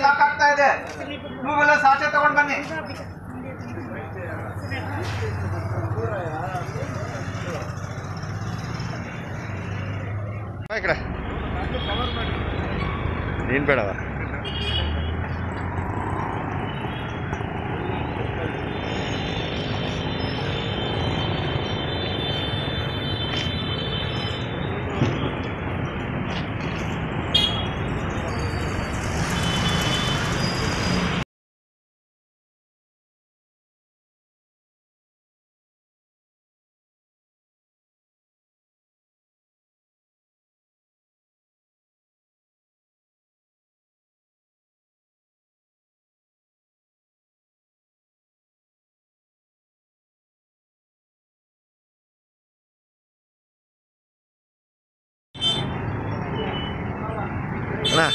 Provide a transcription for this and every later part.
Lock ಆಗ್ತಾ ಇದೆ ನೀವೆಲ್ಲ ಸಾಚೆ ತಗೊಂಡ್ ಬನ್ನಿ ಬಾ ಈ ಕಡೆ ನೀನು ಬೇಡವ ಅಣ್ಣ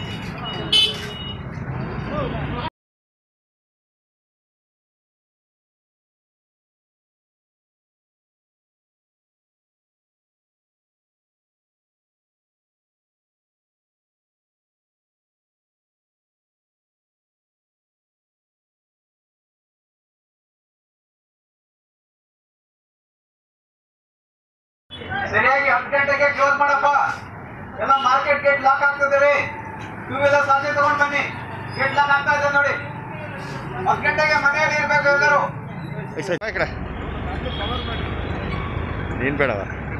ಸರಿಯಾಗಿ ಹತ್ತು ಗಂಟೆಗೆ ಕ್ಲೋಸ್ ಮಾಡಪ್ಪ ಎಲ್ಲ ಮಾರ್ಕೆಟ್ ಗೇಟ್ ಲಾಕ್ ಆಗ್ತದೆ ರೀ ನೀವೆಲ್ಲ ಸಾಚೆ ತಗೊಂಡ್ ಬನ್ನಿ ಗೇಟ್ ಲಾಕ್ ಆಗ್ತಾ ಇದೆ ನೋಡಿ ಹತ್ತು ಗಂಟೆಗೆ ಮನೆಯಲ್ಲಿ ಇರ್ಬೇಕು ಎಲ್ಲರೂ ಬಾ ಈ ಕಡೆ ನೀನು ಬೇಡವ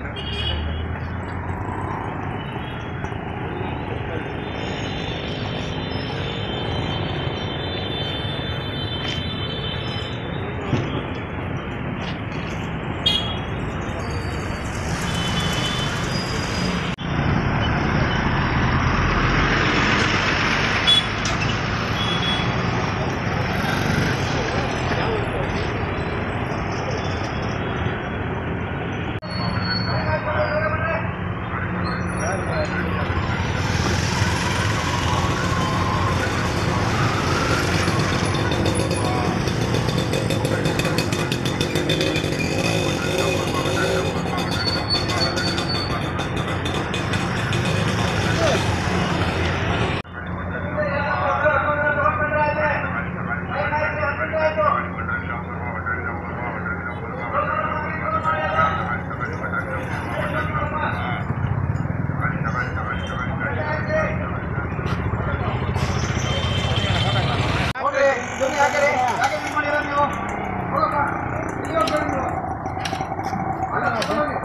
ನೋಡ್ರಿ ಸುಮ್ಮನೆ ಯಾಕೆ ರೀ ಯಾಕೆ ಹಿಂಗ್ ಮಾಡಿರೋದು ನೀವು ಹೋಗಪ್ಪ ಇಲ್ಲಿ ಹೋಗ್ಬೇಡಿ ನೀವು ಅಲ್ಲ, ಹೋಗಿ,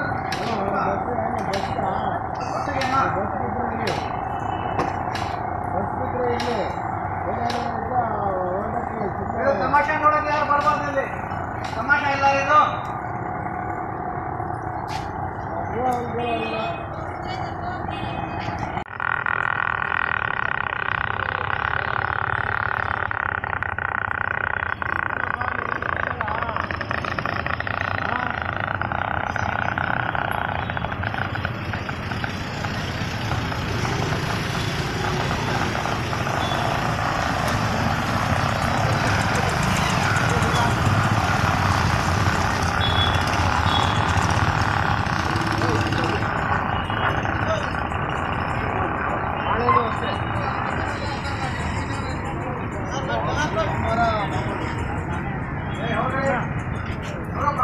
ಹೋಗಿ. ಒಟ್ಟಿಗೆ ಅಣ್ಣ. ಇದು ತಮಾಷೆ ನೋಡೋದು ಯಾರು ಬರ್ಬಾರ್ದು ಇಲ್ಲಿ ತಮಾಷೆ ಇಲ್ಲ ಇದು ಏ, ಹೋಗ್ರಿ. ಹೋಗಪ್ಪ.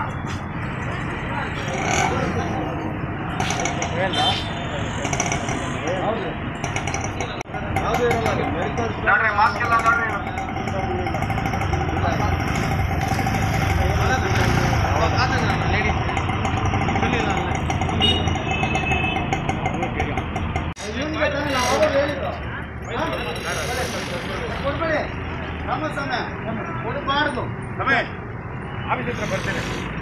ನೋಡ್ರಿ ಮಾಸ್ಕ್ ಎಲ್ಲ ನೋಡ್ರಿ ಕೊಡ್ಬೇಡಿ ನಮ್ಮ ಸಮಯ ಕೊಡಬಾರ್ದು ಆಫೀಸ್ ಹತ್ರ ಬರ್ತೇನೆ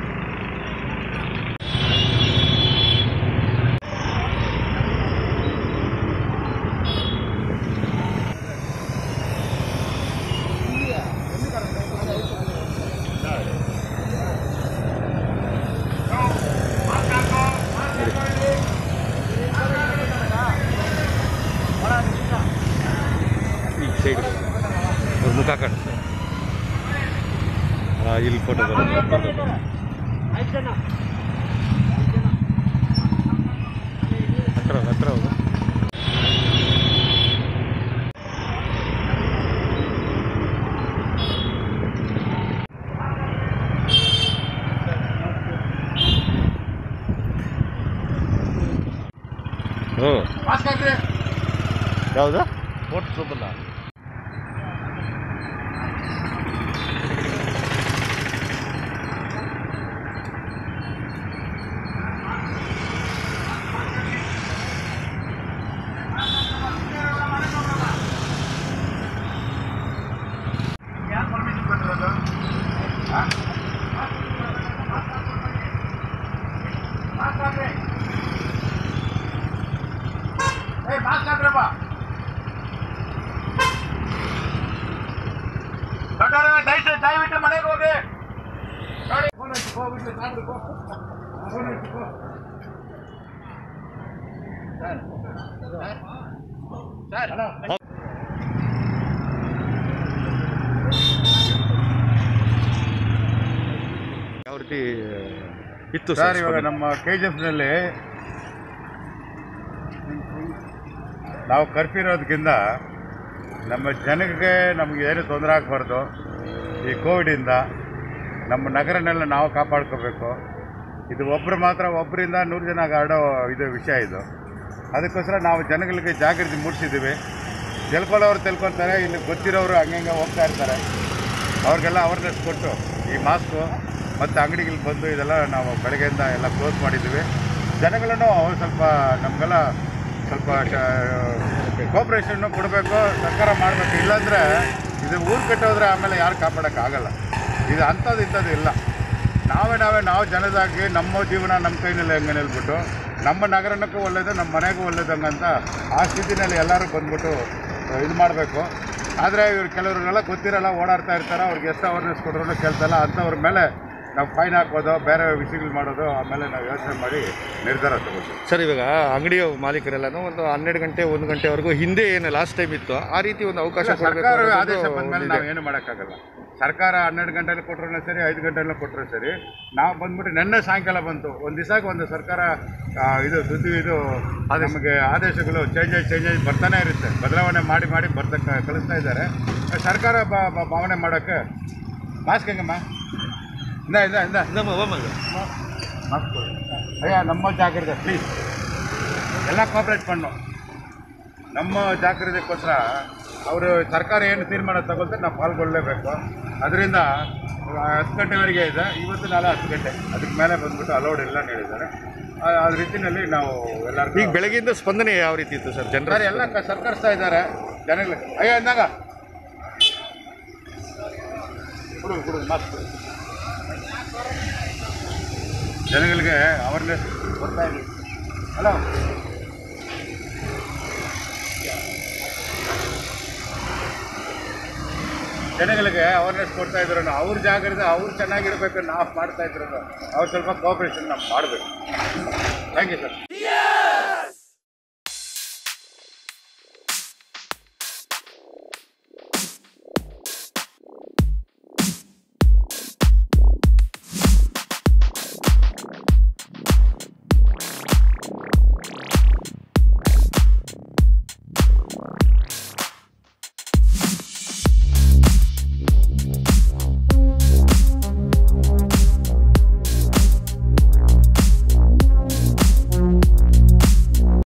ಈ ಸೈಡ್ ಅವ್ರ ಮುಖ ಕಾಣಿಸ್ತು ಹಾಂ ಇಲ್ಲಿ ಫೋಟೋ ಹತ್ರ ಹತ್ರ ಹೋಗು ಯಾವುದು ಕೋಟ್ ಸೋಪಲ್ಲ ಯಾರು ಪರ್ಮಿಷನ್ ಕೊಟ್ಟಿರೋದು ಹಾ? ಮಾಸ್ಕ್ ಹಾಕ್ರಿ. ಏ ಮಾಸ್ಕ್ ಹಾಕ್ರಪ್ಪ ದೊಡ್ಡವ್ರೆ, ದಯವಿಟ್ಟು ದಯವಿಟ್ಟು ಮನೆಗೆ ಹೋಗಿ ನೋಡಿ ಫೋನ್ ಹಚ್ಚಿ ಹೋಗ್ಬಿಟ್ಟು ಸಾಕು ಫೋನ್ ಹಚ್ಚಿ ಫೋನ್ ಸರ್ ಸರ್ ಹಲೋ ಯಾವ ರೀತಿ ಇತ್ತು ಸರ್ ಇವಾಗ ಸ್ಪಂದನೆ? ನಮ್ಮ ಕೆ ಜಿ ಎಫ್ನಲ್ಲಿ ನಾವು ಕರ್ಫ್ಯೂ ಇರೋದಕ್ಕಿಂತ ನಮ್ಮ ಜನಕ್ಕೆ ನಮಗೆ ಏನು ತೊಂದರೆ ಆಗಬಾರ್ದು ಈ ಕೋವಿಡಿಂದ ನಮ್ಮ ನಗರನೆಲ್ಲ ನಾವು ಕಾಪಾಡ್ಕೋಬೇಕು ಇದು ಒಬ್ಬರು ಮಾತ್ರ ಒಬ್ಬರಿಂದ ನೂರು ಜನ ಹರಡೋ ಇದು ವಿಷಯ ಇದು ಅದಕ್ಕೋಸ್ಕರ ನಾವು ಜನಗಳಿಗೆ ಜಾಗೃತಿ ಮೂಡಿಸಿದ್ದೀವಿ ತಿಳ್ಕೊಳ್ಳೋರು ತಿಳ್ಕೊತಾರೆ ಇಲ್ಲಿ ಗೊತ್ತಿರೋರು ಹಂಗೆ ಹಂಗೆ ಹೋಗ್ತಾ ಇರ್ತಾರೆ ಅವ್ರಿಗೆಲ್ಲ ಅವೇರ್ನೆಸ್ ಕೊಟ್ಟು ಈ ಮಾಸ್ಕು ಮತ್ತು ಅಂಗಡಿಗಳಿಗೆ ಬಂದು ಇದೆಲ್ಲ ನಾವು ಬೆಳಗ್ಗೆಯಿಂದ ಎಲ್ಲ ಕ್ಲೋಸ್ ಮಾಡಿದ್ದೀವಿ ಜನಗಳನ್ನು ಅವ್ರು ಸ್ವಲ್ಪ ನಮಗೆಲ್ಲ ಸ್ವಲ್ಪ ಕೋಪ್ರೇಷನ್ನು ಕೊಡಬೇಕು ಸರ್ಕಾರ ಮಾಡಬೇಕು ಇಲ್ಲಾಂದರೆ ಇದು ಊರು ಕಟ್ಟೋದ್ರೆ ಆಮೇಲೆ ಯಾರು ಕಾಪಾಡೋಕ್ಕಾಗಲ್ಲ ಇದು ಅಂಥದ್ದು ಇಂಥದ್ದು ಇಲ್ಲ ನಾವೇ ನಾವೇ ನಾವು ಜನದಾಗಿ ನಮ್ಮ ಜೀವನ ನಮ್ಮ ಕೈನಲ್ಲಿ ಹೆಂಗೆ ನಿಲ್ಬಿಟ್ಟು ನಮ್ಮ ನಗರಕ್ಕೂ ಒಳ್ಳೇದು ನಮ್ಮ ಮನೆಗೂ ಒಳ್ಳೇದು ಹಂಗಂತ ಆ ಸ್ಥಿತಿನಲ್ಲಿ ಎಲ್ಲರೂ ಬಂದ್ಬಿಟ್ಟು ಇದು ಮಾಡಬೇಕು ಆದರೆ ಇವ್ರು ಕೆಲವ್ರಿಗೆಲ್ಲ ಗೊತ್ತಿರಲ್ಲ ಓಡಾಡ್ತಾ ಇರ್ತಾರೆ ಅವ್ರಿಗೆ ಎಷ್ಟು ಅವೇರ್ನೆಸ್ ಕೊಟ್ಟರು ಕೇಳ್ತಲ್ಲ ಅಂಥವ್ರ ಮೇಲೆ ನಾವು ಫೈನ್ ಹಾಕೋದು ಬೇರೆ ವಿಷಯಗಳು ಮಾಡೋದು ಆಮೇಲೆ ನಾವು ಯೋಚನೆ ಮಾಡಿ ನಿರ್ಧಾರ ತಗೋತೀವಿ ಸರ್ ಇವಾಗ ಅಂಗಡಿಯ ಮಾಲೀಕರೆಲ್ಲನೂ ಒಂದು ಹನ್ನೆರಡು ಗಂಟೆ ಒಂದು ಗಂಟೆವರೆಗೂ ಹಿಂದೆ ಏನು ಲಾಸ್ಟ್ ಟೈಮ್ ಇತ್ತು ಆ ರೀತಿ ಒಂದು ಅವಕಾಶ ಇಲ್ಲ, ಕೊಡ್ಬೇಕು ಸರ್ಕಾರ ಅನ್ನೋದು ಆದೇಶ ಬಂದ್ಮೇಲೆ ಒಂದಿದೆ. ನಾವು ಏನು ಮಾಡೋಕ್ಕಾಗಲ್ಲ ಸರ್ಕಾರ ಹನ್ನೆರಡು ಗಂಟೆಲಿ ಕೊಟ್ಟರು ಸರಿ ಐದು ಗಂಟೆಲ್ಲ ಕೊಟ್ಟರು ಸರಿ ನಾವು ಬಂದ್ಬಿಟ್ಟು ನಿನ್ನೆ ಸಾಯಂಕಾಲ ಬಂತು ಒಂದು ದಿವಸಕ್ಕೆ ಒಂದು ಸರ್ಕಾರ ಆ, ಇದು ಸುದ್ದಿ ಇದು ನಮಗೆ ಆದೇಶಗಳು ಚೇಂಜ್ ಆಗಿ ಚೇಂಜ್ ಆಗಿ ಬರ್ತಾನೆ ಇರುತ್ತೆ ಬದಲಾವಣೆ ಮಾಡಿ ಮಾಡಿ ಬರ್ತಾ ಕಳಿಸ್ತಾ ಇದ್ದಾರೆ ಸರ್ಕಾರ ಬ- ಬ- ಭಾವನೆ ಮಾಡೋಕ್ಕೆ ಮಾಸ್ಕ್ ಹೆಂಗಮ್ಮ ಇಂದ ಇಂದ ಇಂದ ನಮ್ಮ ಹೋಮಗ. ಮಾಸ್ಕ್ ಕೊಡು. ಅಯ್ಯ ನಮ್ಮ ಜಾಗ್ರತೆ ಪ್ಲೀಸ್ ಎಲ್ಲ ಕೋಆಪ್ರೇಟ್ ಪಣ್ಣು ನಮ್ಮ ಜಾಗ್ರತೆಗೋಸ್ಕರ ಅವರು ಸರ್ಕಾರ ಏನು ತೀರ್ಮಾನ ತಗೊಳ್ತಾರೆ ನಾವು ಪಾಲ್ಗೊಳ್ಳಲೇಬೇಕು ಅದರಿಂದ ಹತ್ತು ಗಂಟೆವರೆಗೆ ಇದೆ ಇವತ್ತು ನಾಳೆ ಹತ್ತು ಗಂಟೆ ಅದಕ್ಕೆ ಮೇಲೆ ಬಂದ್ಬಿಟ್ಟು ಅಲೌಡ್ ಇಲ್ಲ ಅಂತ ಹೇಳಿದ್ದಾರೆ ಆ- ಆ ರೀತಿಯಲ್ಲಿ ನಾವು ಎಲ್ಲರಿಗೂ ಈಗ ಬೆಳಗ್ಗೆಯಿಂದ ಸ್ಪಂದನೆ ಯಾವ ರೀತಿ ಇತ್ತು ಸರ್ ಜನರ ಸರ್ ಎಲ್ಲ ಕ- ಸರ್ಕರಿಸ್ತಾ ಇದ್ದಾರೆ ಜನಗಳಿಗೆ ಅಯ್ಯೋ ಅಂದಾಗ ಕೊಡು ಕೊಡು ಮಾಸ್ಕ್ ಕೊಡು. ಜನಗಳಿಗೆ ಅವೇರ್ನೆಸ್ ಕೊಡ್ತಾ ಇದ್ದೀವಿ ಹಲೋ ಜನಗಳಿಗೆ ಅವೇರ್ನೆಸ್ ಕೊಡ್ತಾ ಇದ್ರು ಅವ್ರ ಜಾಗ್ರತೆ ಅವ್ರು ಚೆನ್ನಾಗಿರ್ಬೇಕು ನಾವು ಮಾಡ್ತಾ ಇದ್ರು ಅವ್ರು ಸ್ವಲ್ಪ ಕೋಆಪ್ರೇಷನ್ ನಾವು ಮಾಡಬೇಕು ಥ್ಯಾಂಕ್ ಯು ಸರ್